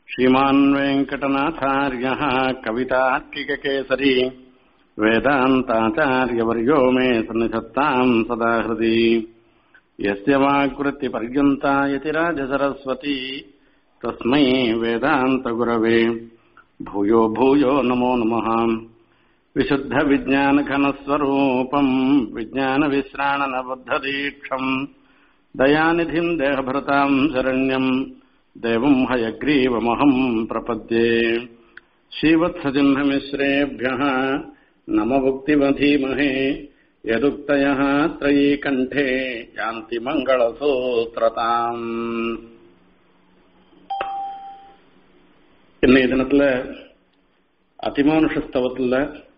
श्रीमान् वेङ्कटनाथार्यः कवितार्किककेसरी वेदान्ताचार्यवर्यो मे सन्निधत्ताम् सदा हृदि यस्य वाक्वृत्तिपर्यन्ता यतिराजसरस्वती तस्मै वेदान्तगुरवे भूयो भूयो नमो नमः विशुद्धविज्ञानघनस्वरूपम् विज्ञानविश्राणनबद्धदीक्षम् दयानिधिम् देहभृताम् शरण्यम् देवम् हयग्रीवमहम् प्रपद्ये श्रीवत्सजिह्नमिश्रेभ्यः नमभुक्तिमधीमहे यदुक्तयः त्रयीकण्ठे यान्ति மங்களசூத்திரதாம் இன்னைய தினத்துல அதிமானுஷஸ்தவத்துல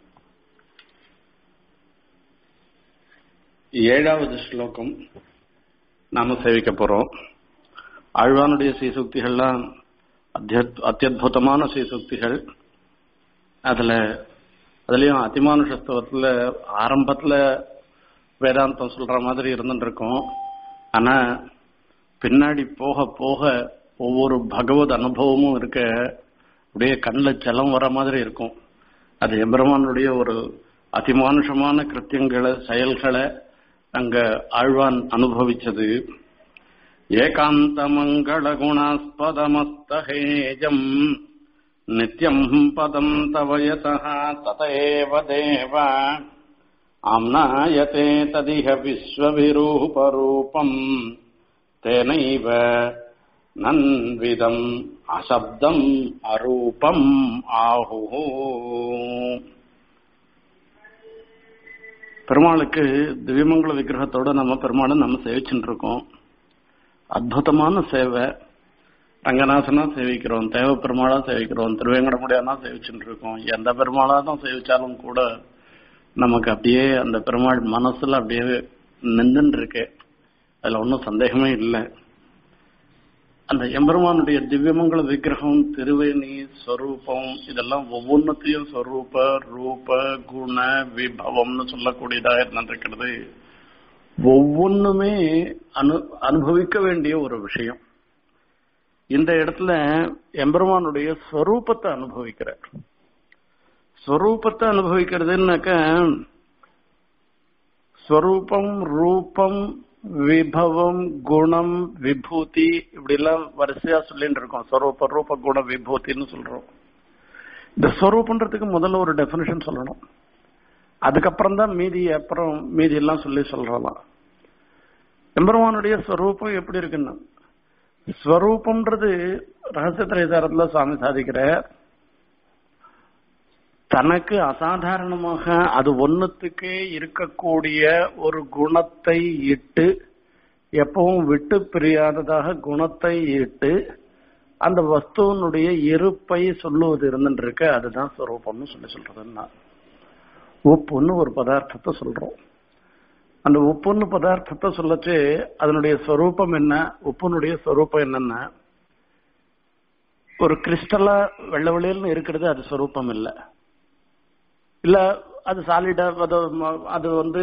ஏழாவது ஸ்லோகம் நாம சேவிக்க போறோம் ஆழ்வானுடைய சீசுக்திகள்லாம் அத்தியுதமான சீசுக்திகள் அதுல அதுலயும் அதிமானுஷத்துவத்துல ஆரம்பத்துல வேதாந்தம் சொல்ற மாதிரி இருந்துட்டு இருக்கும் ஆனா பின்னாடி போக போக ஒவ்வொரு பகவத் அனுபவமும் இருக்க அப்படியே கண்ணில் ஜலம் வர மாதிரி இருக்கும் அது எம்பெருமானுடைய ஒரு அதிமானுஷமான கிருத்தியங்களை செயல்களை அங்க ஆழ்வான் அனுபவிச்சது ஏகாந்த மங்கள குணாஸ்பதமஸ்தஹேஜம் நித்யம் பதம் தவயதா ததேவ தேவ ஆம்னாயதே ததிஹ விஸ்வவிரூபரூபம் தேனைவ நன்விதம் அசப்தம் அரூபம் ஆஹு பெருமாளுக்கு திவ்யமங்கல விக்கிரகத்தோட நம்ம பெருமாளை நம்ம சேவிச்சுட்டு இருக்கோம் அற்புதமான சேவை ரங்கநாதனா சேவிக்கிறோம் தேவ பெருமாளா சேவிக்கிறோம் திருவேங்கடமுடியானா சேவிச்சுட்டு இருக்கோம் எந்த பெருமாளா தான் சேவிச்சாலும் கூட நமக்கு அப்படியே அந்த பெருமாள் மனசுல அப்படியே நின்றுட்டு இருக்கு அதுல ஒன்றும் சந்தேகமே இல்லை அந்த எம்பெருமானுடைய திவ்யமங்கல விக்கிரகம் திருவேணி ஸ்வரூபம் இதெல்லாம் ஒவ்வொன்றத்தையும் ஸ்வரூப ரூப குண விபவம்னு சொல்லக்கூடியதாக இருந்திருக்கிறது ஒவ்வொன்றுமே அனு அனுபவிக்க வேண்டிய ஒரு விஷயம் இந்த இடத்துல எம்பெருமானுடைய ஸ்வரூபத்தை அனுபவிக்கிறார் ஸ்வரூபத்தை அனுபவிக்கிறதுனாக்க ஸ்வரூபம் ரூபம் விபவம் குணம் விபூதி இப்படி எல்லாம் வரிசையா சொல்லிட்டு இருக்கோம் ஸ்வரூப ரூப குண விபூதின்னு சொல்றோம் இந்த ஸ்வரூபன்றதுக்கு முதல்ல ஒரு டெபினிஷன் சொல்லணும் அதுக்கப்புறம் தான் மீதி அப்புறம் மீதி எல்லாம் சொல்லி சொல்றலாம் எம்பெருமானுடைய ஸ்வரூபம் எப்படி இருக்குன்னா ஸ்வரூபம்ன்றது ரகசிய திரைதாரத்துல சுவாமி சாதிக்கிற தனக்கு அசாதாரணமாக அது ஒன்னுத்துக்கே இருக்கக்கூடிய ஒரு குணத்தை இட்டு எப்பவும் விட்டு பிரியாததாக குணத்தை இட்டு அந்த வஸ்துவனுடைய இருப்பை சொல்லுவது இருந்துருக்கு அதுதான் ஸ்வரூபம்னு சொல்லி சொல்றதுன்னா உப்புன்னு ஒரு பதார்த்தத்தை சொல்றோம் அந்த உப்புன்னு பதார்த்தத்தை சொல்லச்சு அதனுடைய ஸ்வரூபம் என்ன உப்புனுடைய ஸ்வரூபம் என்னன்னா ஒரு கிறிஸ்டலா வெள்ள வெளியல்னு இருக்கிறது அது ஸ்வரூபம் இல்லை இல்ல அது சாலிடா அது அது வந்து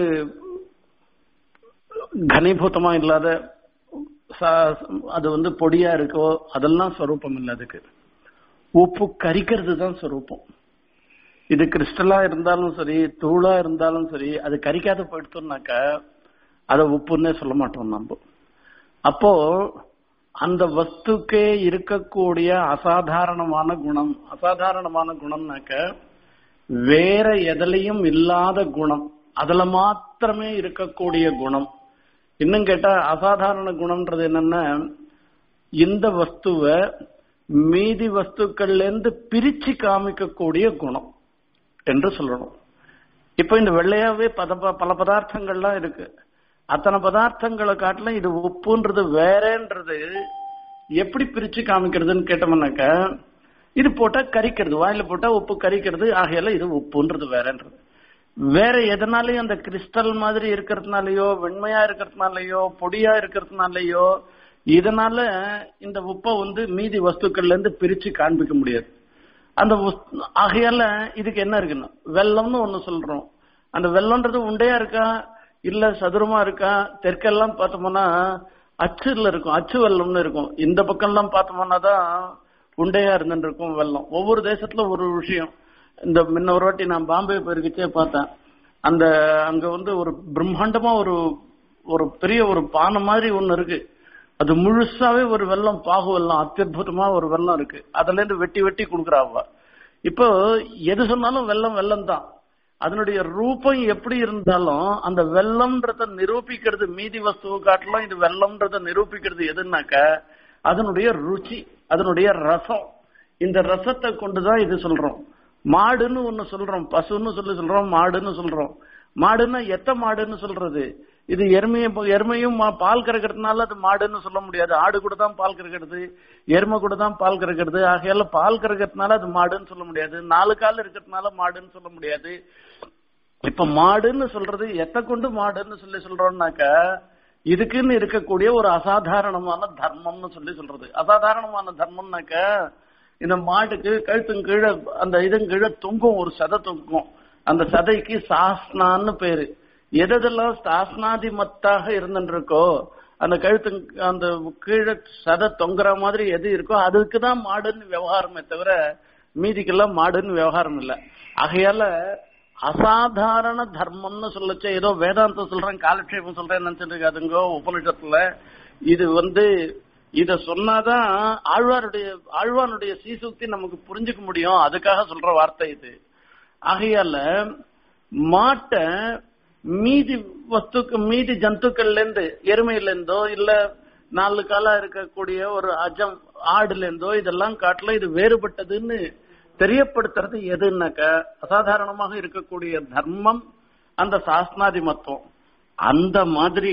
கனீபூத்தமா இல்லாத அது வந்து பொடியா இருக்கோ அதெல்லாம் ஸ்வரூபம் இல்லை அதுக்கு உப்பு கரிக்கிறது தான் ஸ்வரூபம் இது கிறிஸ்டலா இருந்தாலும் சரி தூளா இருந்தாலும் சரி அது கரிக்காத போயிடுத்தோம்னாக்கா அதை உப்புன்னே சொல்ல மாட்டோம் நம்ம அப்போ அந்த வஸ்துக்கே இருக்கக்கூடிய அசாதாரணமான குணம் அசாதாரணமான குணம்னாக்க வேற எதுலையும் இல்லாத குணம் அதுல மாத்திரமே இருக்கக்கூடிய குணம் இன்னும் கேட்டா அசாதாரண குணம்ன்றது என்னன்னா இந்த வஸ்துவை மீதி வஸ்துக்கள்ல இருந்து பிரிச்சு காமிக்கக்கூடிய குணம் என்று சொல்லணும் இப்ப இந்த வெள்ளையாவே பத பல பதார்த்தங்கள்லாம் இருக்கு அத்தனை பதார்த்தங்களை காட்டிலும் இது உப்புன்றது வேறன்றது எப்படி பிரிச்சு காமிக்கிறதுன்னு கேட்டோம்னாக்க இது போட்டா கரிக்கிறது வாயில போட்டா உப்பு கரிக்கிறது ஆகையால இது உப்புன்றது வேறன்றது வேற எதனாலயும் அந்த கிறிஸ்டல் மாதிரி இருக்கிறதுனாலயோ வெண்மையா இருக்கிறதுனாலயோ பொடியா இருக்கிறதுனாலயோ இதனால இந்த உப்பை வந்து மீதி வஸ்துக்கள்ல இருந்து பிரிச்சு காண்பிக்க முடியாது அந்த ஆகையால இதுக்கு என்ன இருக்குன்னா வெள்ளம்னு ஒண்ணு சொல்றோம் அந்த வெள்ளம்ன்றது உண்டையா இருக்கா இல்ல சதுரமா இருக்கா தெற்கெல்லாம் பார்த்தோம்னா அச்சுல இருக்கும் அச்சு வெள்ளம்னு இருக்கும் இந்த பக்கம்லாம் பார்த்தோம்னா தான் உண்டையா இருந்துட்டு இருக்கும் வெள்ளம் ஒவ்வொரு தேசத்துல ஒரு விஷயம் இந்த முன்ன ஒரு வாட்டி நான் பாம்பே போயிருக்கச்சே பார்த்தேன் அந்த அங்க வந்து ஒரு பிரம்மாண்டமா ஒரு ஒரு பெரிய ஒரு பானை மாதிரி ஒண்ணு இருக்கு அது முழுசாவே ஒரு வெள்ளம் பாகு வெள்ளம் அத்தியுதமா ஒரு வெள்ளம் இருக்கு அதுல இருந்து வெட்டி வெட்டி கொடுக்குறாவ இப்போ எது சொன்னாலும் வெள்ளம் வெள்ளம் தான் அதனுடைய ரூபம் எப்படி இருந்தாலும் அந்த வெள்ளம்ன்றத நிரூபிக்கிறது மீதி வஸ்துவை காட்டிலும் இது வெள்ளம்ன்றத நிரூபிக்கிறது எதுனாக்க அதனுடைய ருச்சி அதனுடைய ரசம் இந்த ரசத்தை கொண்டுதான் இது சொல்றோம் மாடுன்னு ஒண்ணு சொல்றோம் பசுன்னு சொல்லி சொல்றோம் மாடுன்னு சொல்றோம் மாடுன்னா எத்த மாடுன்னு சொல்றது இது எருமையும் எருமையும் மா- பால் கறக்கிறதுனால அது மாடுன்னு சொல்ல முடியாது ஆடு கூட தான் பால் கறக்கிறது எருமை கூட தான் பால் கறக்கிறது ஆகையால பால் கறக்கிறதுனால அது மாடுன்னு சொல்ல முடியாது நாலு கால் இருக்கிறதுனால மாடுன்னு சொல்ல முடியாது இப்ப மாடுன்னு சொல்றது எத்த கொண்டு மாடுன்னு சொல்லி சொல்றோம்னாக்க இதுக்குன்னு இருக்கக்கூடிய ஒரு அசாதாரணமான தர்மம்னு சொல்லி சொல்றது அசாதாரணமான தர்மம்னாக்க இந்த மாட்டுக்கு கழுத்தும் கீழே அந்த இதன் கீழே தொங்கும் ஒரு சதை தொங்கும் அந்த சதைக்கு சாஸ்னான்னு பேரு எதெல்லாம் சாஸ்னாதி மத்தாக இருந்துருக்கோ அந்த கழுத்து அந்த கீழே சதை தொங்குற மாதிரி எது இருக்கோ அதுக்கு தான் மாடுன்னு விவகாரமே தவிர மீதிக்கெல்லாம் மாடுன்னு விவகாரம் இல்லை ஆகையால அசாதாரண தர்மம்னு சொல்லச்ச ஏதோ வேதாந்தம் சொல்றேன் காலக்ஷேபம் சொல்றேன் நினைச்சிட்டு இருக்காதுங்கோ உபனிஷத்துல இது வந்து இத சொன்னாதான் ஆழ்வாருடைய ஆழ்வானுடைய சீசுக்தி நமக்கு புரிஞ்சுக்க முடியும் அதுக்காக சொல்ற வார்த்தை இது ஆகையால மாட்டை மீதி வஸ்துக்கு மீதி ஜந்துக்கள்ல இருந்து எருமையில இருந்தோ இல்ல நாலு காலா இருக்கக்கூடிய ஒரு அஜம் ஆடுல இருந்தோ இதெல்லாம் காட்டுல இது வேறுபட்டதுன்னு தெரியப்படுத்துறது எதுன்னாக்க அசாதாரணமாக இருக்கக்கூடிய தர்மம் அந்த சாஸ்திராதி மத்துவம் அந்த மாதிரி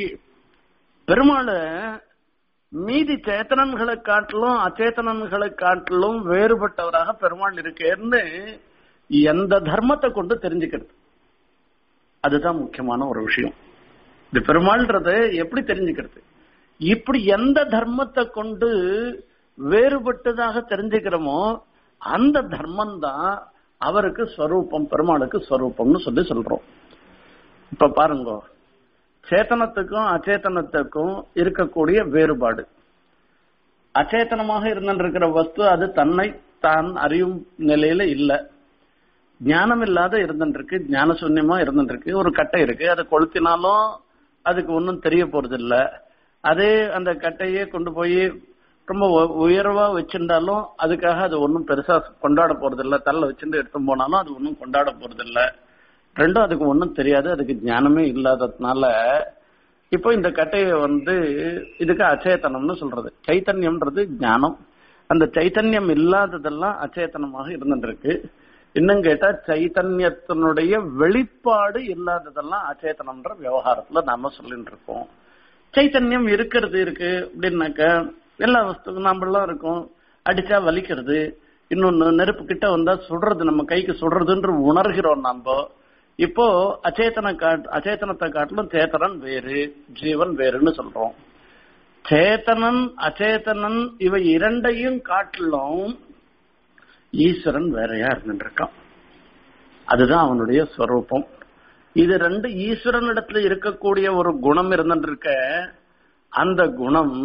பெருமாளை மீதி சேத்தனன்களை காட்டிலும் அச்சேதனன்களை காட்டிலும் வேறுபட்டவராக பெருமாள் இருக்கேன்னு எந்த தர்மத்தை கொண்டு தெரிஞ்சுக்கிறது அதுதான் முக்கியமான ஒரு விஷயம் இந்த பெருமாள்ன்றத எப்படி தெரிஞ்சுக்கிறது இப்படி எந்த தர்மத்தை கொண்டு வேறுபட்டதாக தெரிஞ்சுக்கிறோமோ அந்த தர்மம் தான் அவருக்கு ஸ்வரூபம் பெருமாளுக்கு ஸ்வரூபம்னு சொல்லி சொல்றோம் இப்ப பாருங்க சேத்தனத்துக்கும் அச்சேதனத்துக்கும் இருக்கக்கூடிய வேறுபாடு அச்சேதனமாக இருந்திருக்கிற வஸ்து அது தன்னை தான் அறியும் நிலையில இல்ல ஞானம் இல்லாத இருந்துருக்கு ஞான சூன்யமா இருந்துருக்கு ஒரு கட்டை இருக்கு அதை கொளுத்தினாலும் அதுக்கு ஒன்றும் தெரிய போறது இல்ல அதே அந்த கட்டையே கொண்டு போய் ரொம்ப உ- உயர்வா வச்சிருந்தாலும் அதுக்காக அது ஒன்றும் பெருசா கொண்டாட போறது இல்ல தள்ள வச்சிருந்து எடுத்து போனாலும் அது ஒன்றும் கொண்டாட போறது இல்ல ரெண்டும் அதுக்கு ஒன்றும் தெரியாது அதுக்கு ஞானமே இல்லாததுனால இப்போ இந்த கட்டையை வந்து இதுக்கு அச்சேதனம்னு சொல்றது சைத்தன்யம்ன்றது ஞானம் அந்த சைத்தன்யம் இல்லாததெல்லாம் அச்சேதனமாக இருந்துருக்கு இன்னும் கேட்டா சைத்தன்யத்தினுடைய வெளிப்பாடு இல்லாததெல்லாம் அச்சேதனம்ன்ற விவகாரத்துல நாம சொல்லிட்டு இருக்கோம் சைத்தன்யம் இருக்கிறது இருக்கு அப்படின்னாக்க எல்லா வஸ்துக்கும் நாமெல்லாம் இருக்கும் அடிச்சா வலிக்கிறது இன்னொன்னு நெருப்பு கிட்ட வந்தா சுடுறது நம்ம கைக்கு சுடுறதுன்ற உணர்கிறோம் நாம இப்போ அச்சேதன காட் அச்சேதனத்தை காட்டிலும் சேத்தனன் வேறு ஜீவன் வேறுன்னு சொல்றோம் சேத்தனன் அச்சேதனன் இவை இரண்டையும் காட்டிலும் ஈஸ்வரன் வேறையா இருந்துருக்கான் அதுதான் அவனுடைய ஸ்வரூபம் இது ரெண்டு ஈஸ்வரனிடத்துல இருக்கக்கூடிய ஒரு குணம் இருந்துருக்க அந்த குணம்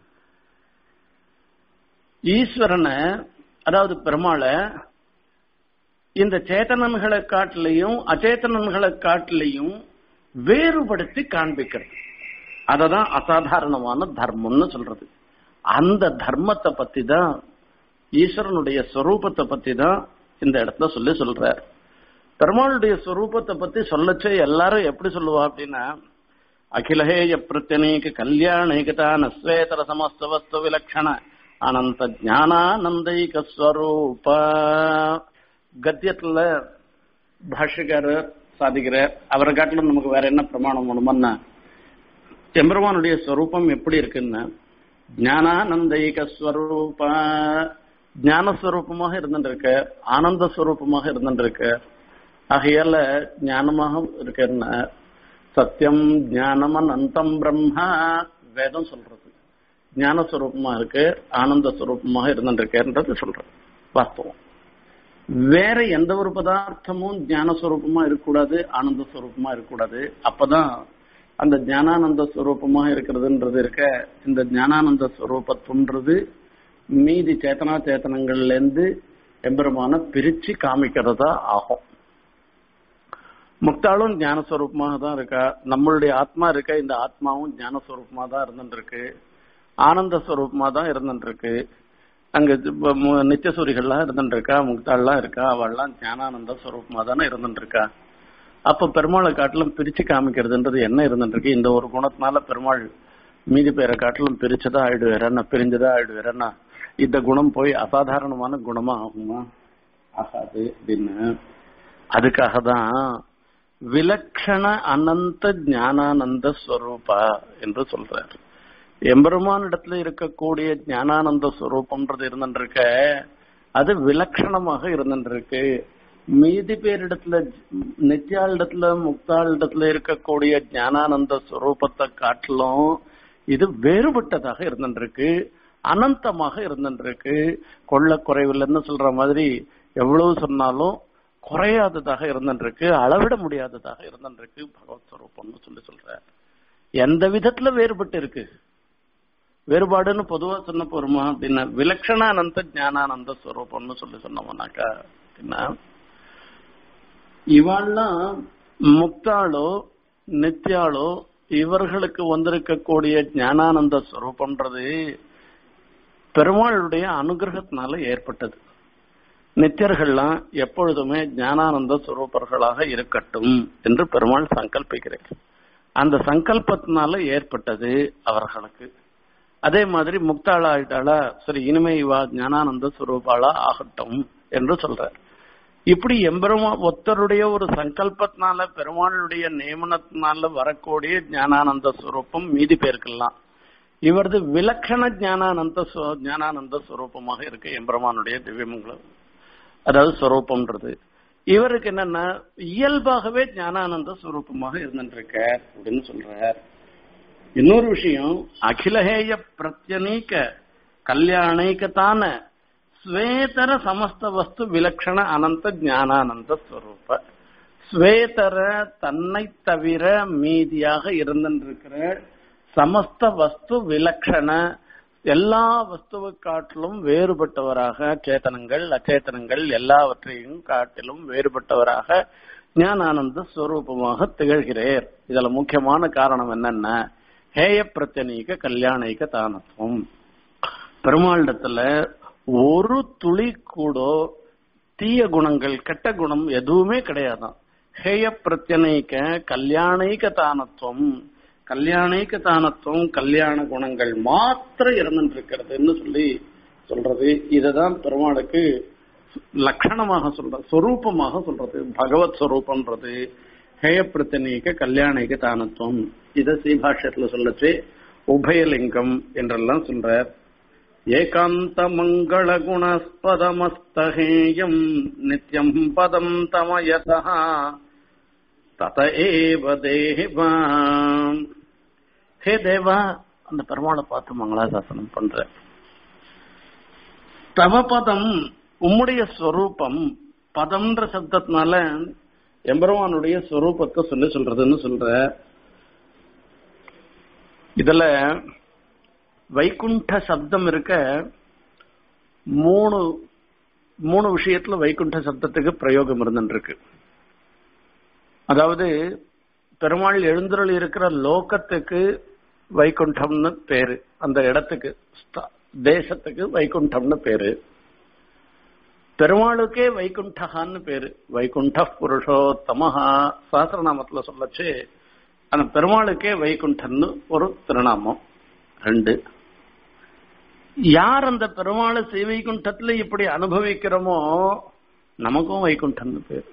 ஈஸ்வரனை அதாவது பெருமாளை இந்த சேத்தனன்களை காட்டிலையும் அச்சேதனன்களை காட்டிலையும் வேறுபடுத்தி காண்பிக்கிறது அததான் அசாதாரணமான தர்மம்னு சொல்றது அந்த தர்மத்தை பத்தி தான் ஈஸ்வரனுடைய ஸ்வரூபத்தை பத்தி தான் இந்த இடத்துல சொல்லி சொல்றார் பெருமாளுடைய ஸ்வரூபத்தை பத்தி சொல்லச்சே எல்லாரும் எப்படி சொல்லுவா அப்படின்னா அகிலஹேய பிரத்யநேக கல்யாணேகதா நஸ்வேதர சமஸ்த வஸ்து விலக்ஷண அனந்த ஞானானந்தைக ஸ்வரூப கத்தியத்துல பாஷ்யக்காரர் சாதிக்கிறார் அவரை காட்டிலும் நமக்கு வேற என்ன பிரமாணம் வேணுமன்னா எம்பெருமானுடைய ஸ்வரூபம் எப்படி இருக்குன்னா ஞானானந்தைக ஸ்வரூப ஞானஸ்வரூபமாக இருந்துருக்க ஆனந்த ஸ்வரூபமாக இருந்துருக்க ஆகையால ஞானமாக இருக்கன்னா சத்தியம் ஞானம் அனந்தம் பிரம்மா வேதம் சொல்றது ஞானஸ்வரூபமா இருக்கு ஆனந்த ஸ்வரூபமாக இருந்துருக்கன்றது சொல்றது வாஸ்தவம் வேற எந்த ஒரு பதார்த்தமும் ஞானஸ்வரூபமா இருக்கக்கூடாது ஆனந்த ஸ்வரூபமா இருக்கக்கூடாது அப்பதான் அந்த ஞானானந்த ஸ்வரூபமாக இருக்கிறதுன்றது இருக்க இந்த ஞானானந்த ஸ்வரூபத்துன்றது மீதி சேத்தனா சேத்தனங்கள்ல இருந்து எம்பெருமான பிரிச்சு காமிக்கிறதா ஆகும் முக்தாளும் ஞானஸ்வரூபமாக தான் இருக்கா நம்மளுடைய ஆத்மா இருக்க இந்த ஆத்மாவும் ஞானஸ்வரூபமா தான் இருந்துட்டு இருக்கு ஆனந்த ஸ்வரூபமா தான் இருந்துட்டு இருக்கு அங்க இப்ப மு- நித்தியசூரிகள்லாம் இருந்துட்டு இருக்கா முக்தாள்லாம் இருக்கா அவள்லாம் ஞானானந்த ஸ்வரூபமா தானே இருந்துட்டு இருக்கா அப்ப பெருமாளை காட்டிலும் பிரிச்சு காமிக்கிறதுன்றது என்ன இருந்துட்டு இருக்கு இந்த ஒரு குணத்தினால பெருமாள் மீதி பேரை காட்டிலும் பிரிச்சதா ஆயிடுவேறன்னா பிரிஞ்சதா ஆயிடுவேறன்னா இந்த குணம் போய் அசாதாரணமான குணமா ஆகுமா ஆகாது அப்படின்னு அதுக்காக தான் விலக்ஷண அனந்த ஞானானந்த ஸ்வரூபா என்று சொல்றார் எம்பெருமானிடத்துல இருக்கக்கூடிய ஞானானந்த ஸ்வரூபம்ன்றது இருந்துருக்க அது விலக்ஷணமாக இருந்துருக்கு மீதி பேரிடத்துல நித்யாளிடத்துல முக்தாளிடத்துல இருக்கக்கூடிய ஞானானந்த ஸ்வரூபத்தை காட்டிலும் இது வேறுபட்டதாக இருந்துருக்கு அனந்தமாக இருந்துருக்கு கொள்ள குறைவில்லைன்னு சொல்ற மாதிரி எவ்வளவு சொன்னாலும் குறையாததாக இருந்துருக்கு அளவிட முடியாததாக இருந்துருக்கு பகவத் ஸ்வரூபம்னு சொல்லி சொல்ற எந்த விதத்துல வேறுபட்டு இருக்கு வேறுபாடுன்னு பொதுவா சொன்ன போருமா அப்படின்னா விலக்ஷணானந்த ஞானானந்த ஸ்வரூபம்னு சொல்லி சொன்னோம்னாக்கா அப்படின்னா இவாள்லாம் முக்தாளோ நித்யாளோ இவர்களுக்கு வந்திருக்கக்கூடிய ஞானானந்த ஸ்வரூபம்ன்றது பெருமாளுடைய அனுகிரகத்தினால ஏற்பட்டது நித்தியர்கள்லாம் எப்பொழுதுமே ஞானானந்த ஸ்வரூபர்களாக இருக்கட்டும் என்று பெருமாள் சங்கல்பிக்கிறேன் அந்த சங்கல்பத்தினால ஏற்பட்டது அவர்களுக்கு அதே மாதிரி முக்தாளா ஆயிட்டாளா சரி இனிமே இவா ஞானானந்த ஸ்வரூபாளா ஆகட்டும் என்று சொல்றார் இப்படி எம்பெருமா ஒத்தருடைய ஒரு சங்கல்பத்தினால பெருமாளுடைய நியமனத்தினால வரக்கூடிய ஞானானந்த ஸ்வரூபம் மீதி பேருக்கெல்லாம் இவரது விலக்கண ஞானானந்த ஸ்வ- ஞானானந்த ஸ்வரூபமாக இருக்கு எம்பெருமானுடைய திவ்யமங்கலம் அதாவது ஸ்வரூபம்ன்றது இவருக்கு என்னன்னா இயல்பாகவே ஞானானந்த ஸ்வரூபமாக இருந்துருக்க அப்படின்னு சொல்றார் இன்னொரு விஷயம் அகிலஹேய பிரத்யநீக கல்யாணைக்கத்தான ஸ்வேதர சமஸ்த வஸ்து விலக்ஷண அனந்த ஞானானந்த ஸ்வரூப ஸ்வேதர தன்னை தவிர மீதியாக இருந்திருக்கிற சமஸ்த வஸ்து விலக்ஷண எல்லா வஸ்துவை காட்டிலும் வேறுபட்டவராக சேத்தனங்கள் அச்சேதனங்கள் எல்லாவற்றையும் காட்டிலும் வேறுபட்டவராக ஞானானந்த ஸ்வரூபமாக திகழ்கிறேர் இதுல முக்கியமான காரணம் என்னன்னா ஹேய பிரச்சனைக்க கல்யாணிக்க தானத்துவம் பெருமாளிடத்துல ஒரு துளி கூட தீய குணங்கள் கெட்ட குணம் எதுவுமே கிடையாதான் ஹேய பிரச்சனைக்க கல்யாணிக்க தானத்துவம் கல்யாணிக்க தானத்துவம் கல்யாண குணங்கள் மாத்திரம் இருந்துட்டு இருக்கிறதுன்னு சொல்லி சொல்றது இததான் பெருமாளுக்கு லட்சணமாக சொல்ற சொரூபமாக சொல்றது பகவத் சொரூபம்ன்றது ஹேய பிரச்சனைக்க கல்யாணிக்க தானத்துவம் இத ஸ்ரீபாஷ்யத்துல சொல்லச்சு உபயலிங்கம் என்றெல்லாம் சொல்றார் ஏகாந்த மங்கள குணஸ்பதமஸ்தகேயம் நித்யம் பதம் தமயதா தத ஏவ தேவா ஹே தேவா அந்த பெருமாளை பார்த்து மங்களாசாசனம் பண்ற தவ பதம் உம்முடைய ஸ்வரூபம் பதம்ன்ற சப்தத்தினால எம்பெருமானுடைய ஸ்வரூபத்தை சொல்லி சொல்றதுன்னு சொல்ற இதுல வைகுண்ட சப்தம் இருக்க மூணு மூணு விஷயத்துல வைகுண்ட சப்தத்துக்கு பிரயோகம் இருந்துருக்கு அதாவது பெருமாள் எழுந்தருள் இருக்கிற லோகத்துக்கு வைகுண்டம்னு பேரு அந்த இடத்துக்கு ஸ்த- தேசத்துக்கு வைகுண்டம்னு பேரு பெருமாளுக்கே வைகுண்டகான்னு பேரு வைகுண்ட புருஷோத்தமஹா சாஸ்திரநாமத்துல சொல்லச்சு அந்த பெருமாளுக்கே வைகுண்டன்னு ஒரு திருநாமம் ரெண்டு யார் அந்த பெருமாளை ஸ்ரீவைகுண்டத்துல இப்படி அனுபவிக்கிறோமோ நமக்கும் வைகுண்டம்னு பேர்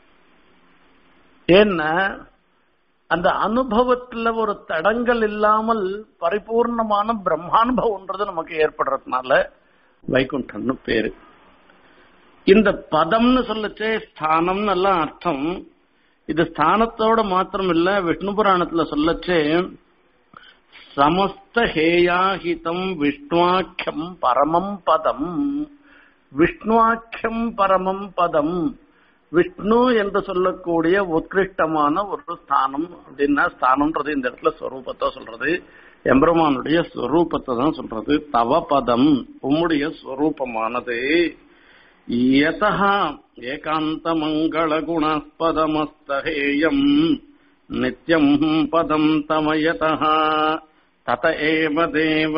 ஏன்னா அந்த அனுபவத்துல ஒரு தடங்கள் இல்லாமல் பரிபூர்ணமான பிரம்மானுபவம்ன்றது நமக்கு ஏற்படுறதுனால வைகுண்டம்னு பேரு இந்த பதம்னு சொல்லச்சே ஸ்தானம்னு எல்லாம் அர்த்தம் இது ஸ்தானத்தோட மாத்திரம் இல்ல விஷ்ணு புராணத்துல சொல்லச்சே சமஸ்த ஹேயாஹிதம் விஷ்ணுவாக்கியம் பரமம் பதம் விஷ்ணுவாக்கியம் பரமம் பதம் விஷ்ணு என்று சொல்லக்கூடிய உத்கிருஷ்டமான ஒரு ஸ்தானம் அப்படின்னா ஸ்தானம்ன்றது இந்த இடத்துல ஸ்வரூபத்தை சொல்றது எம்பெருமானுடைய ஸ்வரூபத்தை தான் சொல்றது தவ பதம் உம்முடைய ஸ்வரூபமானது யதா ஏகாந்த மங்கள குணஸ்பதமஸ்தேயம் நித்யம் பதம் தமயதா தத ஏவ தேவ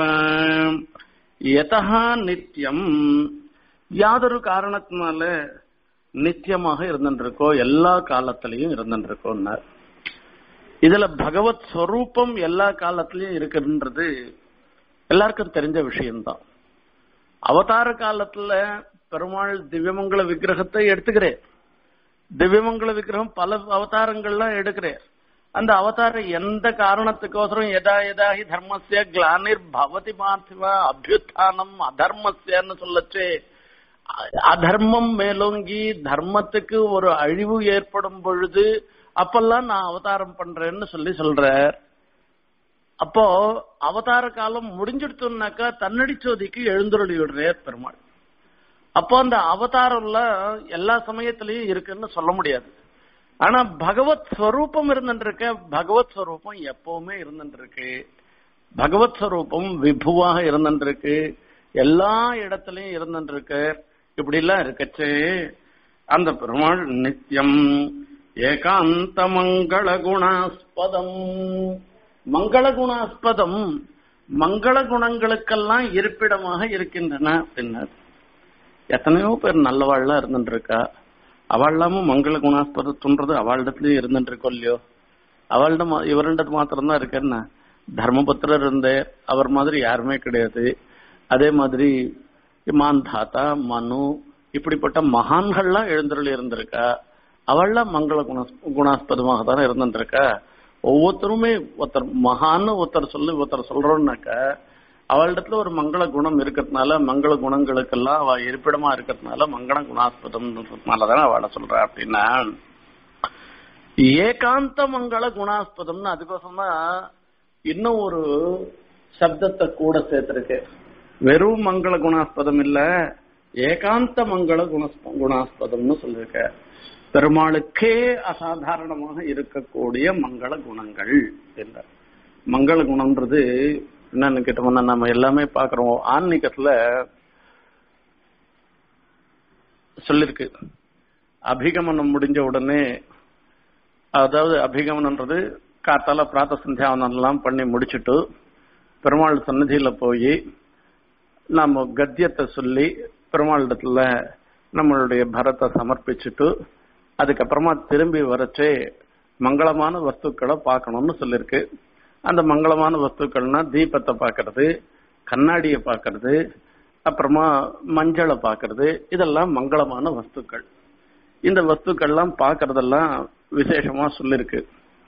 யதா நித்யம் யாதொரு காரணத்தினால நித்தியமாக இருந்துருக்கோ எல்லா காலத்திலையும் இருந்துருக்கோன்னார் இதுல பகவத் ஸ்வரூபம் எல்லா காலத்திலயும் இருக்குன்றது எல்லாருக்கும் தெரிஞ்ச விஷயம்தான் அவதார காலத்துல பெருமாள் திவ்யமங்கல விக்கிரகத்தை எடுத்துக்கிறேன் திவ்யமங்கல விக்கிரகம் பல அவதாரங்கள்லாம் எடுக்கிறேன் அந்த அவதாரம் எந்த காரணத்துக்கோசரம் எதா எதாஹி தர்மஸ்ய கிளானிர் பவதி பார்த்திவா அபியுத்தானம் அதர்மஸ்யன்னு சொல்லச்சே அதர்மம் மேலோங்கி தர்மத்துக்கு ஒரு அழிவு ஏற்படும் பொழுது அப்பெல்லாம் நான் அவதாரம் பண்றேன்னு சொல்லி சொல்றார் அப்போ அவதார காலம் முடிஞ்சிடுத்துனாக்கா தன்னடி சோதிக்கு எழுந்துருளி விடுறார் பெருமாள் அப்போ அந்த அவதாரம்லாம் எல்லா சமயத்திலயும் இருக்குன்னு சொல்ல முடியாது ஆனா பகவத் ஸ்வரூபம் இருந்துருக்கு பகவத் ஸ்வரூபம் எப்பவுமே இருந்துருக்கு பகவத் ஸ்வரூபம் விபுவாக இருந்துருக்கு எல்லா இடத்துலயும் இருந்துருக்கு இப்படி எல்லாம் இருக்கச்சு அந்த பெருமாள் நித்தியம் ஏகாந்த மங்கள குணாஸ்பதம் மங்கள குணாஸ்பதம் மங்கள குணங்களுக்கெல்லாம் இருப்பிடமாக இருக்கின்றன அப்படின்னார் எத்தனையோ பேர் நல்லவாழ்லாம் இருந்துருக்கா அவள்லாமும் மங்கள குணாஸ்பதத்துன்றது அவளிடத்துலயும் இருந்துட்டு இருக்கோ இல்லையோ அவளிடம் இவரிடத்து மாத்திரம்தான் இருக்கேன்னா தர்மபுத்திரர் இருந்தே அவர் மாதிரி யாருமே கிடையாது அதே மாதிரி மாந்தாத்தா மனு இப்படிப்பட்ட மகான்கள்லாம் எழுந்தருள் இருந்திருக்கா அவள்லாம் மங்கள குண குணாஸ்பதமாக தானே இருந்துருக்கா ஒவ்வொருத்தருமே ஒருத்தர் மகான்னு ஒருத்தர் சொல்லி ஒருத்தர் சொல்றோம்னாக்கா அவளிடத்துல ஒரு மங்கள குணம் இருக்கிறதுனால மங்கள குணங்களுக்கெல்லாம் அவ இருப்பிடமா இருக்கிறதுனால மங்கள குணாஸ்பதம்ன்றதுனாலதானே அவளை சொல்றா அப்படின்னா ஏகாந்த மங்கள குணாஸ்பதம்னு அதுக்கோசம் தான் இன்னும் ஒரு சப்தத்தை கூட சேர்த்திருக்கு வெறும் மங்கள குணாஸ்பதம் இல்ல ஏகாந்த மங்கள குண குணாஸ்பதம்னு சொல்லியிருக்க பெருமாளுக்கே அசாதாரணமாக இருக்கக்கூடிய மங்கள குணங்கள் என்றார் மங்கள குணம்ன்றது என்னன்னு கேட்டோம்னா நம்ம எல்லாமே பாக்குறோம் ஆன்மீகத்துல சொல்லிருக்கு அபிகமனம் முடிஞ்ச உடனே அதாவது அபிகமனன்றது காத்தால பிராத்த சந்தியாவனம் எல்லாம் பண்ணி முடிச்சுட்டு பெருமாள் சன்னதியில போய் நாம கத்தியத்தை சொல்லி பெருமாளிடத்துல நம்மளுடைய பரத்தை சமர்ப்பிச்சுட்டு அதுக்கப்புறமா திரும்பி வரச்சே மங்களமான வஸ்துக்களை பார்க்கணும்னு சொல்லிருக்கு அந்த மங்களமான வஸ்துக்கள்னா தீபத்தை பார்க்கறது கண்ணாடியை பார்க்கறது அப்புறமா மஞ்சளை பார்க்கறது இதெல்லாம் மங்களமான வஸ்துக்கள் இந்த வஸ்துக்கள்லாம் பார்க்கறதெல்லாம் விசேஷமா சொல்லிருக்கு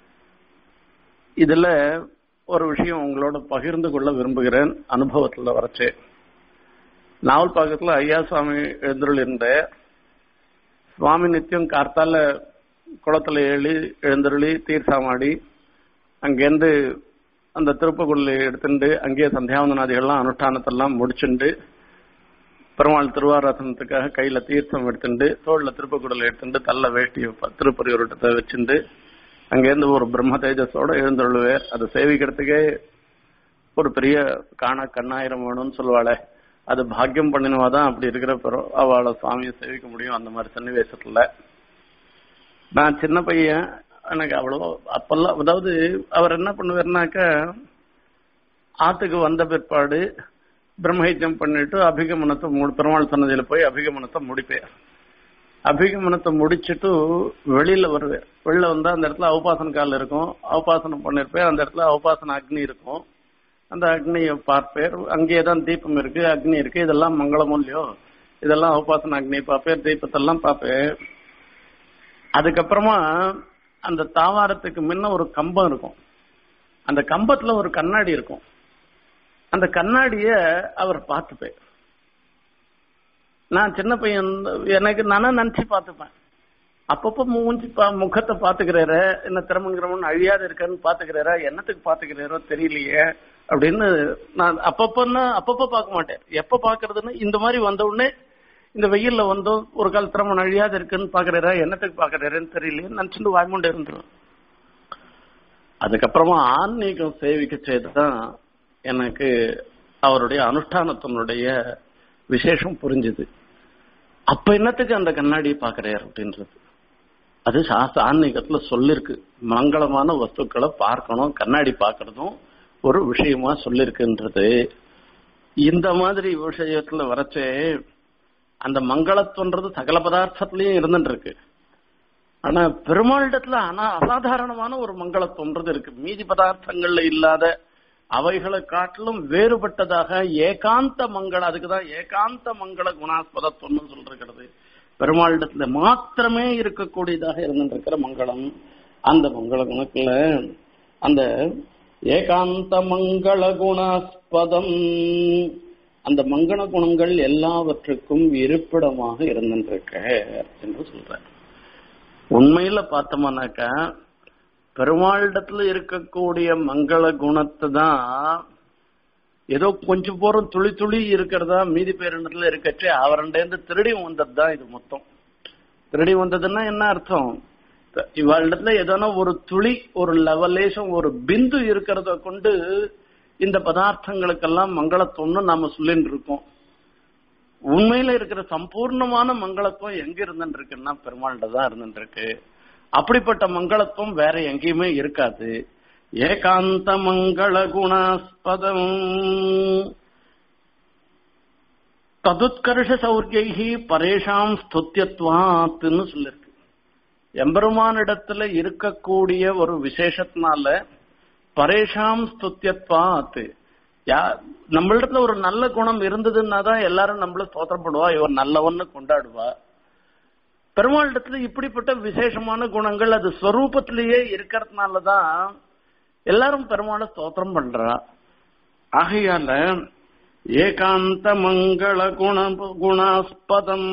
இதுல ஒரு விஷயம் உங்களோட பகிர்ந்து கொள்ள விரும்புகிறேன் அனுபவத்துல வரச்சே நாவல் பாக்கத்துல ஐயா சுவாமி எழுந்தருள் இருந்த சுவாமி நித்தியம் கார்த்தால குளத்துல ஏழி எழுந்தருளி தீர்த்தாமாடி அங்கேருந்து அந்த திருப்பகுள்ள எடுத்துட்டு அங்கேயே சந்தியாவந்தனாதிகள்லாம் அனுஷ்டானத்தெல்லாம் முடிச்சுண்டு பெருமாள் திருவாராசனத்துக்காக கையில தீர்த்தம் எடுத்துட்டு தோல்ல திருப்பக்குடல எடுத்துட்டு தள்ள வேட்டி திருப்பரிவருட்டத்தை வச்சுட்டு அங்கேருந்து ஒரு பிரம்ம தேஜஸோட எழுந்தருளுவேர் அதை சேவிக்கிறதுக்கே ஒரு பெரிய காண கண்ணாயிரம் வேணும்னு சொல்லுவாளே அது பாக்கியம் பண்ணினவாதான் அப்படி இருக்கிற பிறகு அவளை சுவாமியை சேவிக்க முடியும் அந்த மாதிரி சன்னிவேசத்துல நான் சின்ன பையன் எனக்கு அவ்வளோ அப்பெல்லாம் அதாவது அவர் என்ன பண்ணுவார்னாக்க ஆத்துக்கு வந்த பிற்பாடு பிரம்மஹித்தியம் பண்ணிட்டு அபிகமனத்தை மூ பெருமாள் சன்னதியில போய் அபிகமனத்தை முடிப்பேன் அபிகமனத்தை முடிச்சுட்டு வெளியில வருவேன் வெளியில வந்தா அந்த இடத்துல அவுபாசன கால் இருக்கும் அவுபாசனம் பண்ணிருப்பேன் அந்த இடத்துல அவுபாசன அக்னி இருக்கும் அந்த அக்னியை பார்ப்பேன் அங்கேயே தான் தீபம் இருக்கு அக்னி இருக்கு இதெல்லாம் மங்களமும் இல்லையோ இதெல்லாம் அவுபாசன அக்னி பார்ப்பேன் தீபத்தெல்லாம் பார்ப்பேன் அதுக்கப்புறமா அந்த தாவாரத்துக்கு முன்ன ஒரு கம்பம் இருக்கும் அந்த கம்பத்துல ஒரு கண்ணாடி இருக்கும் அந்த கண்ணாடிய அவர் பார்த்துப்பேன் நான் சின்ன பையன் எனக்கு நானா நினைச்சு பார்த்துப்பேன் அப்பப்போ மூஞ்சி பா முகத்தை பாத்துக்கிறாரு என்ன திறமங்கிறவன் அழியாது இருக்கன்னு பாத்துக்கிறாரா என்னத்துக்கு பாத்துக்கிறாரோ தெரியலையே அப்படின்னு நான் அப்பப்பன்னா அப்பப்போ பார்க்க மாட்டேன் எப்ப பாக்குறதுன்னு இந்த மாதிரி வந்த உடனே இந்த வெயில்ல வந்தோம் ஒரு கால் திறமன் அழியாது இருக்குன்னு பாக்குறாரா என்னத்துக்கு பாக்குறாருன்னு தெரியலையே நினைச்சுட்டு வாய்மூண்டு இருந்துரும் அதுக்கப்புறமா ஆன்மீகம் சேவிக்க செய்துதான் எனக்கு அவருடைய அனுஷ்டானத்தினுடைய விசேஷம் புரிஞ்சுது அப்ப என்னத்துக்கு அந்த கண்ணாடியை பாக்குறாரு அப்படின்றது அது சாஸ்திர ஆன்மீகத்துல சொல்லிருக்கு மங்களமான வஸ்துக்களை பார்க்கணும் கண்ணாடி பார்க்கறதும் ஒரு விஷயமா சொல்லிருக்குன்றது இந்த மாதிரி விஷயத்துல வரச்சே அந்த மங்களத்துவன்றது சகல பதார்த்தத்திலயும் இருந்துட்டு இருக்கு ஆனா பெருமாளிடத்துல ஆனா அசாதாரணமான ஒரு மங்களத்துவன்றது இருக்கு மீதி பதார்த்தங்கள்ல இல்லாத அவைகளை காட்டிலும் வேறுபட்டதாக ஏகாந்த மங்கள அதுக்குதான் ஏகாந்த மங்கள குணாஸ்பதத்துவம்னு சொல்றது பெருமாளிடத்துல மாத்திரமே இருக்கக்கூடியதாக இருந்திருக்கிற மங்களம் அந்த மங்கள குணத்துல அந்த ஏகாந்த மங்கள குணாஸ்பதம் அந்த மங்கள குணங்கள் எல்லாவற்றுக்கும் இருப்பிடமாக இருந்திருக்க என்று சொல்ற உண்மையில பார்த்தோம்னாக்கா பெருமாளிடத்துல இருக்கக்கூடிய மங்கள குணத்தை தான் ஏதோ கொஞ்சம் போறோம் துளி துளி இருக்கிறதா மீதி பேரிடத்துல இருக்கச்சே அவரண்டேந்து திருடி வந்தது தான் இது மொத்தம் திருடி வந்ததுன்னா என்ன அர்த்தம் இவளிடத்துல ஏதோனா ஒரு துளி ஒரு லெவலேஷம் ஒரு பிந்து இருக்கிறத கொண்டு இந்த பதார்த்தங்களுக்கெல்லாம் மங்களத்துவம்னு நாம சொல்லிட்டு இருக்கோம் உண்மையில இருக்கிற சம்பூர்ணமான மங்களத்துவம் எங்க இருந்துட்டு இருக்குன்னா பெருமாள்கிட்ட தான் இருந்துட்டு இருக்கு அப்படிப்பட்ட மங்களத்துவம் வேற எங்கேயுமே இருக்காது ஏகாந்த மங்கள குணாஸ்பதம் ததுத்கர்ஷ சௌர்யி பரேஷாம் ஸ்துத்தியத்வாத்துன்னு சொல்லிருக்கு எம்பெருமானிடத்துல இருக்கக்கூடிய ஒரு விசேஷத்தினால பரேஷாம் ஸ்துத்தியத்வாத்து யா நம்மளிடத்துல ஒரு நல்ல குணம் இருந்ததுன்னா தான் எல்லாரும் நம்மள ஸ்தோத்திரப்படுவா இவர் நல்லவன்னு கொண்டாடுவா பெருமாளிடத்துல இப்படிப்பட்ட விசேஷமான குணங்கள் அது ஸ்வரூபத்திலேயே இருக்கிறதுனாலதான் எல்லாரும் பெருமாளை ஸ்தோத்திரம் பண்றா ஆகையால ஏகாந்த மங்கள குண குணாஸ்பதம்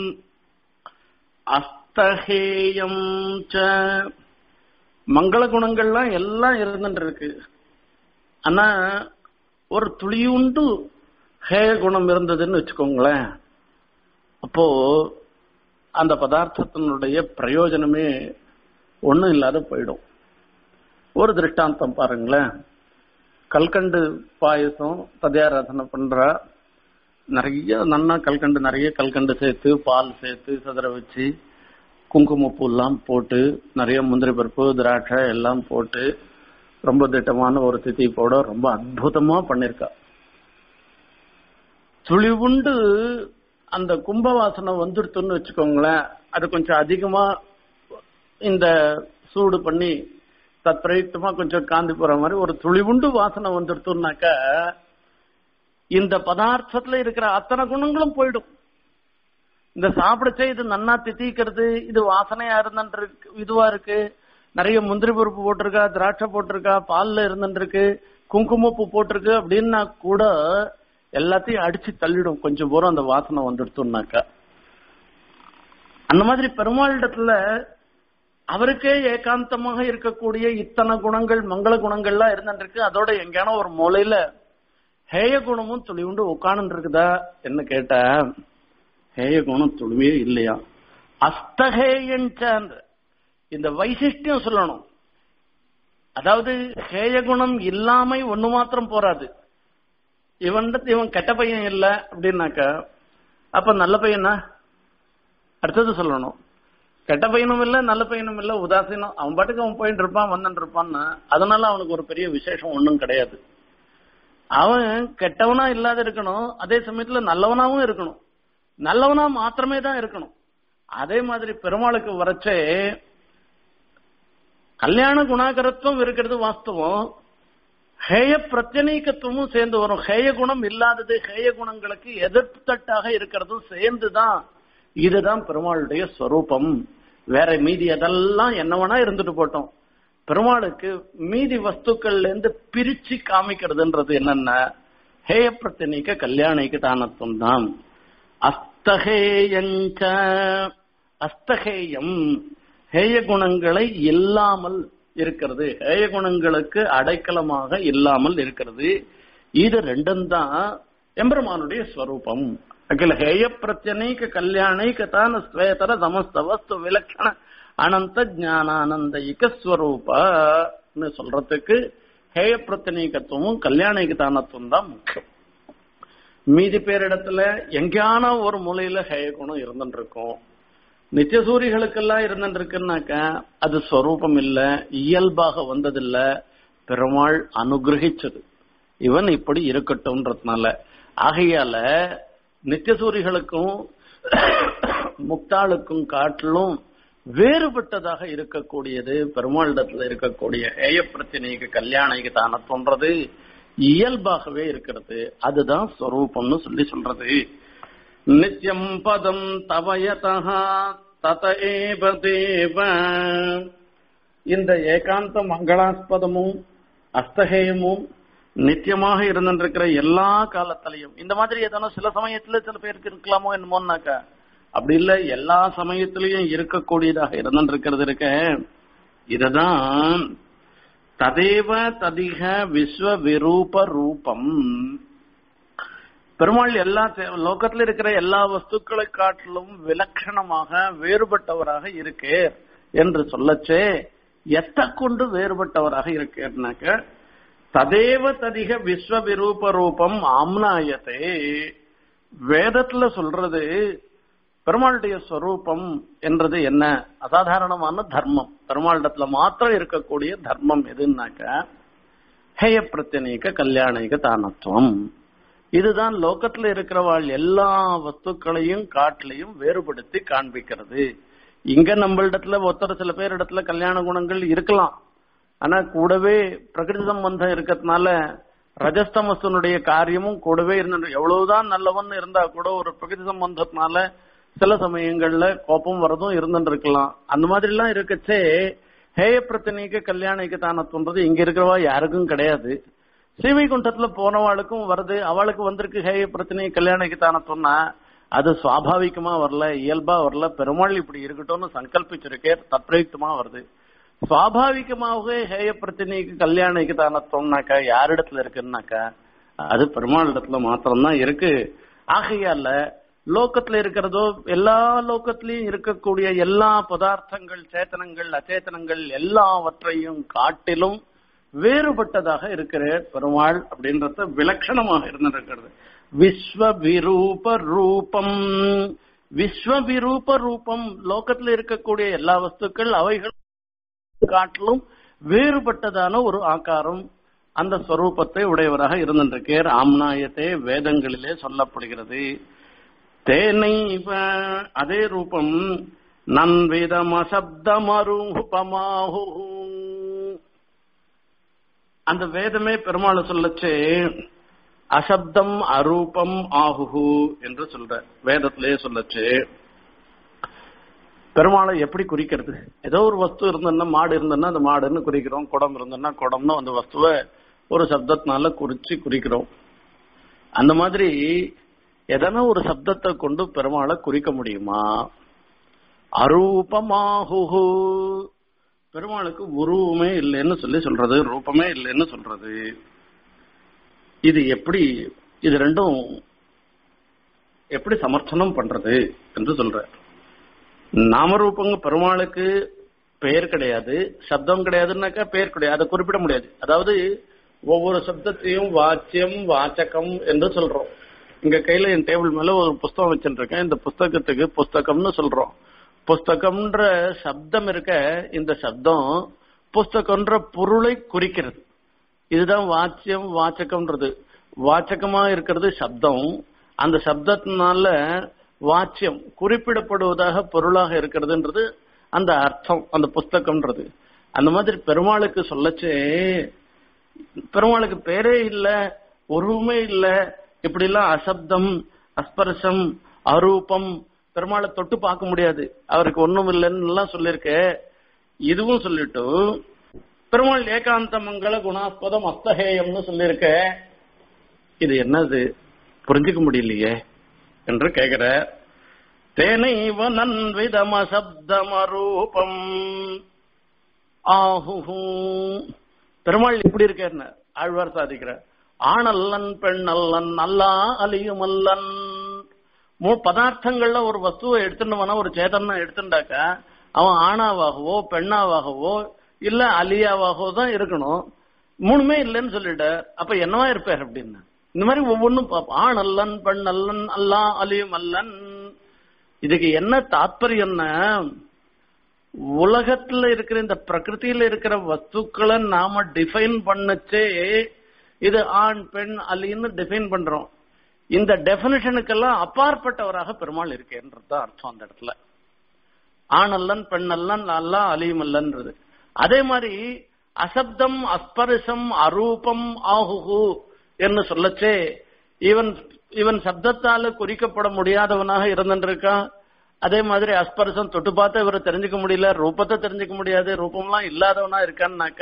அஸ்தஹேயம் ச மங்கள குணங்கள்லாம் எல்லாம் இருந்துட்டு இருக்கு ஆனா ஒரு துளியுண்டு ஹேய குணம் இருந்ததுன்னு வச்சுக்கோங்களேன் அப்போ அந்த பதார்த்தத்தினுடைய பிரயோஜனமே ஒண்ணும் இல்லாத போயிடும் ஒரு திருஷ்டாந்தம் பாருங்களேன் கல்கண்டு பாயசம் ததியாராதனை பண்றா நிறைய நன்னா கல்கண்டு நிறைய கல்கண்டு சேர்த்து பால் சேர்த்து சதுர வச்சு குங்குமப்பூ எல்லாம் போட்டு நிறைய முந்திரி பருப்பு திராட்சை எல்லாம் போட்டு ரொம்ப திட்டமான ஒரு திதி போட ரொம்ப அற்புதமா பண்ணிருக்கா துளி உண்டு அந்த கும்ப வாசனை வந்துடுத்துன்னு வச்சுக்கோங்களேன் அது கொஞ்சம் அதிகமா இந்த சூடு பண்ணி தத்பிரயுக்தமா கொஞ்சம் காந்தி போற மாதிரி ஒரு துளிவுண்டு வாசனை வந்துடுத்துனாக்கா இந்த பதார்த்தத்துல இருக்கிற அத்தனை குணங்களும் போயிடும் இந்த சாப்பிடச்சே இது நன்னா தித்திக்கிறது இது வாசனையா இருந்துட்டு இதுவா இருக்கு நிறைய முந்திரி பருப்பு போட்டிருக்கா திராட்சை போட்டிருக்கா பால்ல இருந்துட்டு இருக்கு குங்குமப்பூ போட்டிருக்கு அப்படின்னா கூட எல்லாத்தையும் அடிச்சு தள்ளிடும் கொஞ்சம் தூரம் அந்த வாசனை வந்துடுத்துனாக்கா அந்த மாதிரி பெருமாளிடத்துல அவருக்கே ஏகாந்தமாக இருக்கக்கூடிய இத்தனை குணங்கள் மங்கள குணங்கள்லாம் இருந்துருக்கு அதோட எங்கேயான ஒரு மூலையில ஹேய குணமும் துளிவுண்டு உட்காந்து இருக்குதா என்ன கேட்ட ஹேய குணம் துளிவே இல்லையா அஸ்தஹேயன் இந்த வைசிஷ்டியம் சொல்லணும் அதாவது ஹேய குணம் இல்லாம ஒண்ணு மாத்திரம் போராது இவன் இவன் கெட்ட பையன் இல்ல அப்படின்னாக்கா அப்ப நல்ல பையனா அடுத்தது சொல்லணும் கெட்ட பையனும் இல்ல நல்ல பையனும் இல்ல உதாசீனம் அவன் பாட்டுக்கு அவன் போயிட்டு இருப்பான் வந்துட்டு இருப்பான்னு அதனால அவனுக்கு ஒரு பெரிய விசேஷம் ஒன்றும் கிடையாது அவன் கெட்டவனா இல்லாத இருக்கணும் அதே சமயத்துல நல்லவனாவும் இருக்கணும் நல்லவனா மாத்திரமே தான் இருக்கணும் அதே மாதிரி பெருமாளுக்கு வரச்சே கல்யாண குணாகரத்துவம் இருக்கிறது வாஸ்தவம் ஹேய பிரத்யநீகத்துவமும் சேர்ந்து வரும் ஹேய குணம் இல்லாதது ஹேய குணங்களுக்கு எதிர்த்தட்டாக இருக்கிறதும் சேர்ந்துதான் இதுதான் பெருமாளுடைய ஸ்வரூபம் வேற மீதி அதெல்லாம் என்னவனா இருந்துட்டு போட்டோம் பெருமாளுக்கு மீதி வஸ்துக்கள்ல இருந்து பிரிச்சு காமிக்கிறதுன்றது என்னன்னா ஹேய பிரத்தினிக்க கல்யாணிக்கு தானத்துவம் தான் அஸ்தகேயஞ்ச அஸ்தகேயம் ஹேய குணங்களை இல்லாமல் இருக்கிறது ஹேய குணங்களுக்கு அடைக்கலமாக இல்லாமல் இருக்கிறது இது ரெண்டும் தான் எம்பெருமானுடைய ஸ்வரூபம் அகில ஹேய பிரத்யனைக கல்யாணைக தான ஸ்வேதர சமஸ்த வஸ்து விலட்சண அனந்த ஞானானந்த இகஸ்வரூபன்னு சொல்றதுக்கு ஹேய பிரத்தனீகத்துவமும் கல்யாணிக தானத்துவம் தான் முக்கியம் மீதி பேரிடத்துல எங்கேயான ஒரு மூலையில ஹேய குணம் இருந்துட்டு இருக்கும் நித்தியசூரிகளுக்கெல்லாம் இருந்துட்டு இருக்குன்னாக்க அது ஸ்வரூபம் இல்ல இயல்பாக வந்ததில்ல பெருமாள் அனுகிரகிச்சது இவன் இப்படி இருக்கட்டும்ன்றதுனால ஆகையால நித்தியசூரிகளுக்கும் முக்தாளுக்கும் காட்டிலும் வேறுபட்டதாக இருக்கக்கூடியது பெருமாளிடத்துல இருக்கக்கூடிய ஹேய பிரச்சனைக்கு கல்யாணிக்கு தானத்தோன்றது இயல்பாகவே இருக்கிறது அதுதான் ஸ்வரூபம்னு சொல்லி சொல்றது நித்யம் பதம் தவயதா தத ஏவ தேவ இந்த ஏகாந்த மங்களாஸ்பதமும் அஸ்தகேயமும் நித்தியமாக இருந்திருக்கிற எல்லா காலத்திலையும் இந்த மாதிரி ஏதான சில சமயத்துல சில பேருக்கு இருக்கலாமோ என்னமோன்னாக்கா அப்படி இல்ல எல்லா சமயத்திலையும் இருக்கக்கூடியதாக இருந்திருக்கிறது இருக்க இததான் ததேவ ததிக விஸ்வ விரூப ரூபம் பெருமாள் எல்லா லோகத்துல இருக்கிற எல்லா வஸ்துக்களை காட்டிலும் விலட்சணமாக வேறுபட்டவராக இருக்கே என்று சொல்லச்சே எத்த கொண்டு வேறுபட்டவராக இருக்கேன்னாக்க ததேவ ததிக விஸ்வ விரூப ரூபம் ஆம்னாயத்தே வேதத்துல சொல்றது பெருமாளுடைய ஸ்வரூபம் என்றது என்ன அசாதாரணமான தர்மம் பெருமாளிடத்துல மாத்திரம் இருக்கக்கூடிய தர்மம் எதுன்னாக்க ஹேய பிரத்யநீக கல்யாணிக தானத்துவம் இதுதான் லோகத்துல இருக்கிறவாள் எல்லா வஸ்துக்களையும் காட்டிலையும் வேறுபடுத்தி காண்பிக்கிறது இங்க நம்மளிடத்துல ஒருத்தர் சில பேர் இடத்துல கல்யாண குணங்கள் இருக்கலாம் ஆனா கூடவே பிரகிருதி சம்பந்தம் இருக்கிறதுனால ரஜஸ்தமசனுடைய காரியமும் கூடவே இருந்த எவ்வளவுதான் நல்லவன் இருந்தா கூட ஒரு பிரகிருதி சம்பந்தத்தினால சில சமயங்கள்ல கோபம் வரதும் இருந்துட்டு இருக்கலாம் அந்த மாதிரி எல்லாம் இருக்கச்சே ஹேய பிரச்சனைக்கு கல்யாணிக்கு தானத்துன்றது இங்க இருக்கிறவா யாருக்கும் கிடையாது ஸ்ரீவைகுண்டத்துல போனவாளுக்கும் வருது அவளுக்கு வந்திருக்கு ஹேய பிரச்சனை கல்யாணிக்கு தானத்துவம்னா அது சுவாபாவிகமா வரல இயல்பா வரல பெருமாள் இப்படி இருக்கட்டும்னு சங்கல்பிச்சிருக்கே தத்ரயுக்தமா வருது சுவாபாவிகமாகவே ஹேய பிரச்சனைக்கு கல்யாணிக்கு தானத்துவம்னாக்கா யாரிடத்துல இருக்குன்னாக்கா அது பெருமாள் இடத்துல மாத்திரம்தான் இருக்கு ஆகையால லோகத்துல இருக்கிறதோ எல்லா லோகத்திலையும் இருக்கக்கூடிய எல்லா பதார்த்தங்கள் சேத்தனங்கள் அச்சேதனங்கள் எல்லாவற்றையும் காட்டிலும் வேறுபட்டதாக இருக்கிற பெருமாள் அப்படின்றத விலட்சணமாக இருந்திருக்கிறது விஸ்வ விரூப ரூபம் விஸ்வ விரூப ரூபம் லோகத்துல இருக்கக்கூடிய எல்லா வஸ்துக்கள் அவைகள் காட்டிலும் வேறுபட்டதான ஒரு ஆக்காரம் அந்த ஸ்வரூபத்தை உடையவராக இருந்திருக்கேர் ஆம்னாயத்தே வேதங்களிலே சொல்லப்படுகிறது தேனைவ அதே ரூபம் நன்விதமசப்தமருபமாஹு அந்த வேதமே பெருமாள் சொல்லச்சே அசப்தம் அரூபம் ஆகுஹு என்று சொல்ற வேதத்திலேயே சொல்லச்சு பெருமாளை எப்படி குறிக்கிறது ஏதோ ஒரு வஸ்து இருந்ததுன்னா மாடு இருந்ததுன்னா அந்த மாடுன்னு குறிக்கிறோம் குடம் இருந்ததுன்னா குடம்னு அந்த வஸ்துவை ஒரு சப்தத்தினால குறிச்சு குறிக்கிறோம் அந்த மாதிரி எதனா ஒரு சப்தத்தை கொண்டு பெருமாளை குறிக்க முடியுமா அரூபமாகுஹு பெருமாளுக்கு உருவமே இல்லைன்னு சொல்லி சொல்றது ரூபமே இல்லைன்னு சொல்றது இது எப்படி இது ரெண்டும் எப்படி சமர்த்தனம் பண்றது என்று சொல்ற நாமரூபங்க பெருமாளுக்கு பெயர் கிடையாது சப்தம் கிடையாதுன்னாக்கா பெயர் கிடையாது அதை குறிப்பிட முடியாது அதாவது ஒவ்வொரு சப்தத்தையும் வாச்சியம் வாச்சகம் என்று சொல்றோம் இங்க கையில என் டேபிள் மேல ஒரு புஸ்தகம் வச்சுட்டு இருக்கேன் இந்த புஸ்தகத்துக்கு புஸ்தகம்னு சொல்றோம் புஸ்தகம்ன்ற சப்தம் இருக்க இந்த சப்தம் புஸ்தகம்ன்ற பொருளை குறிக்கிறது இதுதான் வாச்சியம் வாச்சகம்ன்றது வாச்சகமா இருக்கிறது சப்தம் அந்த சப்தத்தினால வாச்சியம் குறிப்பிடப்படுவதாக பொருளாக இருக்கிறதுன்றது அந்த அர்த்தம் அந்த புஸ்தகம்ன்றது அந்த மாதிரி பெருமாளுக்கு சொல்லச்சே பெருமாளுக்கு பேரே இல்ல உருவமே இல்ல இப்படி எல்லாம் அசப்தம் அஸ்பர்சம் அரூபம் பெருமாளை தொட்டு பார்க்க முடியாது அவருக்கு ஒண்ணும் இல்லைன்னு எல்லாம் சொல்லிருக்க இதுவும் சொல்லிட்டு பெருமாள் ஏகாந்த மங்கள குணாஸ்பதம் அஸ்தகேயம்னு சொல்லியிருக்க இது என்னது புரிஞ்சுக்க முடியலையே என்று கேக்குற தேனைவ நன்விதம சப்தமரூபம் ஆஹு பெருமாள் இப்படி இருக்க ஆழ்வார் சாதிக்கிற ஆணல்லன் பெண்ணல்லன் அல்லா அலியுமல்லன் மூ பதார்த்தங்கள்ல ஒரு வஸ்துவை எடுத்துட்டவனா ஒரு சேதனை எடுத்துட்டாக்க அவன் ஆணாவாகவோ பெண்ணாவாகவோ இல்ல அலியாவாகவோ தான் இருக்கணும் மூணுமே இல்லைன்னு சொல்லிட்ட அப்ப என்னவா இருப்பார் அப்படின்னு இந்த மாதிரி ஒவ்வொன்றும் ஆண் அல்லன் பெண் அல்லன் அல்லா அலியும் அல்லன் இதுக்கு என்ன தாத்பரியம்னா உலகத்துல இருக்கிற இந்த பிரகிருதியில இருக்கிற வஸ்துக்களை நாம டிஃபைன் பண்ணச்சே இது ஆண் பெண் அலின்னு டிஃபைன் பண்றோம் இந்த டெபினிஷனுக்கெல்லாம் அப்பாற்பட்டவராக பெருமாள் இருக்கேன்றது தான் அர்த்தம் அந்த இடத்துல ஆண் அல்லன் பெண் அல்லன் அல்லா அலியும் அல்லன்றது அதே மாதிரி அசப்தம் அஸ்பரிசம் அரூபம் ஆகுகு என்று சொல்லச்சே இவன் இவன் சப்தத்தால குறிக்கப்பட முடியாதவனாக இருந்துருக்கான் அதே மாதிரி அஸ்பரிசம் தொட்டு பார்த்து இவரை தெரிஞ்சுக்க முடியல ரூபத்தை தெரிஞ்சுக்க முடியாது ரூபம்லாம் இல்லாதவனா இருக்கான்னாக்க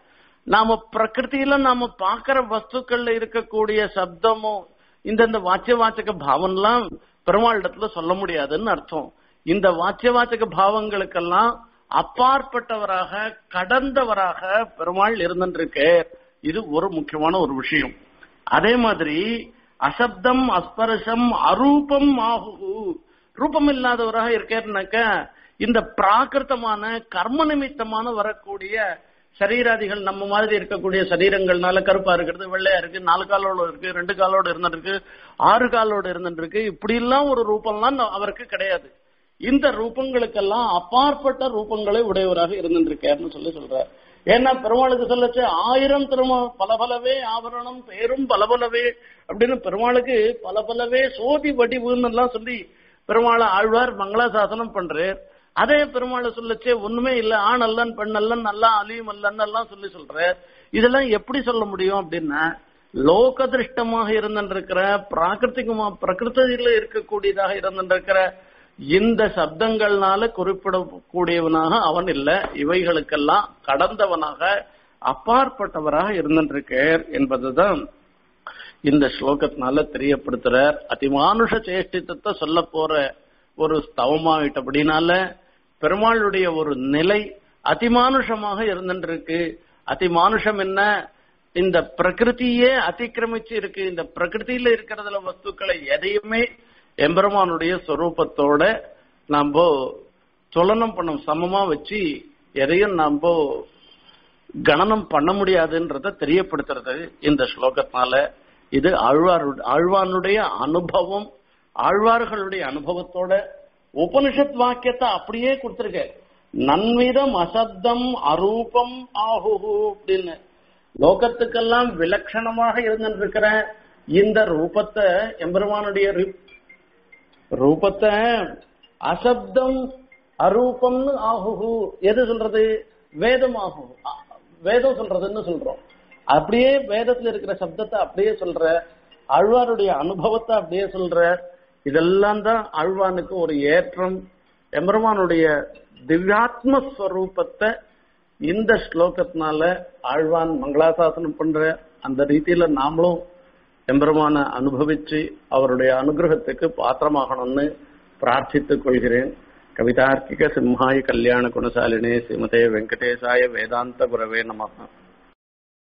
நாம பிரகிருதியில நாம பாக்குற வஸ்துக்கள்ல இருக்கக்கூடிய சப்தமும் இந்தந்த வாச்சிய வாச்சக பாவம்லாம் பெருமாளிடத்துல சொல்ல முடியாதுன்னு அர்த்தம் இந்த வாச்சிய வாச்சக பாவங்களுக்கெல்லாம் அப்பாற்பட்டவராக கடந்தவராக பெருமாள் இருந்துருக்கு இது ஒரு முக்கியமான ஒரு விஷயம் அதே மாதிரி அசப்தம் அஸ்பர்ஷம் அரூபம் ஆகு ரூபம் இல்லாதவராக இருக்கேன்னாக்க இந்த பிராகிருத்தமான கர்ம நிமித்தமான வரக்கூடிய சரீராதிகள் நம்ம மாதிரி இருக்கக்கூடிய சரீரங்கள்னால கருப்பா இருக்கிறது வெள்ளையா இருக்கு நாலு காலோட இருக்கு ரெண்டு காலோட இருந்துருக்கு ஆறு காலோட இருந்துருக்கு இப்படி எல்லாம் ஒரு ரூபம்லாம் அவருக்கு கிடையாது இந்த ரூபங்களுக்கெல்லாம் அப்பாற்பட்ட ரூபங்களை உடையவராக இருந்துருக்காருன்னு சொல்லி சொல்றார் ஏன்னா பெருமாளுக்கு சொல்லச்சு ஆயிரம் திரும பல பலவே ஆவரணம் பேரும் பல பலவே அப்படின்னு பெருமாளுக்கு பல பலவே சோதி வடிவுன்னு எல்லாம் சொல்லி பெருமாளை ஆழ்வார் மங்களாசாசனம் பண்றார் அதே பெருமாளை சொல்லச்சே ஒண்ணுமே இல்ல ஆண் அல்லன் பெண் அல்லன் நல்லா அலியும் அல்லன் எல்லாம் சொல்லி சொல்றார் இதெல்லாம் எப்படி சொல்ல முடியும் அப்படின்னா லோக திருஷ்டமாக இருந்திருக்கிற பிராகிருத்திகமா பிரகிருத்தில இருக்கக்கூடியதாக இருந்திருக்கிற இந்த சப்தங்கள்னால குறிப்பிடக்கூடியவனாக அவன் இல்ல இவைகளுக்கெல்லாம் கடந்தவனாக அப்பாற்பட்டவராக இருந்திருக்கார் என்பதுதான் இந்த ஸ்லோகத்தினால தெரியப்படுத்துறார் அதிமானுஷ சேஷ்டித்தத்தை சொல்ல போற ஒரு ஸ்தவமாயிட்டபடினால பெருமாளுடைய ஒரு நிலை அதிமானுஷமாக இருந்துருக்கு அதிமானுஷம் என்ன இந்த பிரகிருதியே அதிக்கிரமிச்சு இருக்கு இந்த பிரகிருதியில இருக்கிறதுல வஸ்துக்களை எதையுமே எம்பெருமானுடைய சொரூபத்தோட நாம துலனம் பண்ண சமமா வச்சு எதையும் நாம கணனம் பண்ண முடியாதுன்றத தெரியப்படுத்துறது இந்த ஸ்லோகத்தினால இது ஆழ்வார் ஆழ்வானுடைய அனுபவம் ஆழ்வார்களுடைய அனுபவத்தோட உபனிஷத் வாக்கியத்தை அப்படியே கொடுத்திருக்க நன்விதம் அசப்தம் அரூபம் ஆகுகு அப்படின்னு லோகத்துக்கெல்லாம் விலட்சணமாக இருந்திருக்கிற இந்த ரூபத்தை எம்பெருமானுடைய ரூபத்தை அசப்தம் அரூபம்னு ஆகுகு எது சொல்றது வேதம் ஆகும் வேதம் சொல்றதுன்னு சொல்றோம் அப்படியே வேதத்துல இருக்கிற சப்தத்தை அப்படியே சொல்ற ஆழ்வாருடைய அனுபவத்தை அப்படியே சொல்ற இதெல்லாம் தான் ஆழ்வானுக்கு ஒரு ஏற்றம் எம்பெருமானுடைய திவ்யாத்ம ஸ்வரூபத்தை இந்த ஸ்லோகத்தினால ஆழ்வான் மங்களாசாசனம் பண்ற அந்த ரீதியில நாமளும் எம்பெருமான அனுபவிச்சு அவருடைய அனுகிரகத்துக்கு பாத்திரமாகணும்னு பிரார்த்தித்துக் கொள்கிறேன் கவிதார்க்கிக சிம்ஹாய கல்யாண குணசாலினே ஸ்ரீமதே வெங்கடேசாய வேதாந்த குரவே நமகா